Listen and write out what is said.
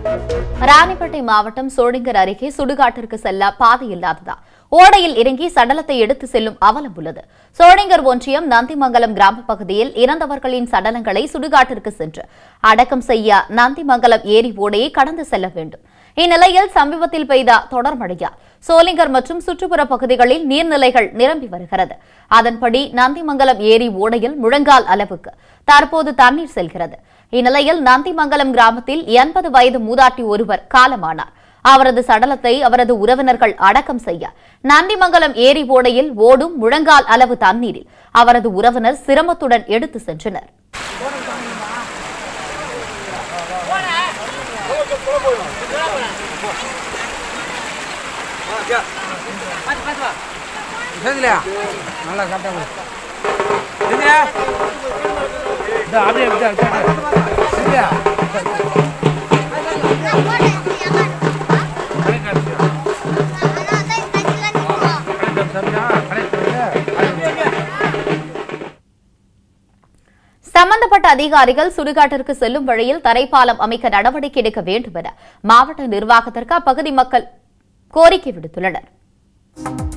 ராணிப்பேட்டை மாவட்டம் சோழிங்கர் அருகே சுடுகாட்டிற்கு செல்ல பாதை இல்லாததா ஓடையில் இறங்கி சடலத்தை எடுத்து செல்லும் அவலம் உள்ளது சோழிங்கர் ஒன்றியம் நந்திமங்கலம் கிராம பகுதியில் இறந்தவர்களின் சடலங்களை சுடுகாட்டிற்கு சென்று அடக்கம் செய்ய நந்திமங்கலம் ஏரி ஓடையை கடந்து செல்ல வேண்டும் இந்நிலையில் சமீபத்தில் பெய்த தொடர் மழையால் சோளிங்கர் மற்றும் சுற்றுப்புற பகுதிகளில் நீர்நிலைகள் நிரம்பி வருகிறது அதன்படி நந்திமங்கலம் ஏரி ஓடையில் முழங்கால் அளவுக்கு தற்போது தண்ணீர் செல்கிறது இந்நிலையில் நந்திமங்கலம் கிராமத்தில் எண்பது வயது மூதாட்டி ஒருவர் காலமானார் அவரது சடலத்தை அவரது உறவினர்கள் அடக்கம் செய்ய நந்திமங்கலம் ஏரி ஓடையில் ஓடும் முழங்கால் அளவு தண்ணீரில் அவரது உறவினர் சிரமத்துடன் எடுத்து சென்றனர் சரிங்களா நல்லா கரெக்டாக சரிங்களா இந்த அப்படியே அப்படியே சரிங்களா சம்பந்தப்பட்ட அதிகாரிகள் சுடுகாட்டிற்கு செல்லும் வழியில் தரைப்பாலம் அமைக்க நடவடிக்கை எடுக்க வேண்டும் என மாவட்ட நிர்வாகத்திற்கு அப்பகுதி மக்கள் கோரிக்கை விடுத்துள்ளனர்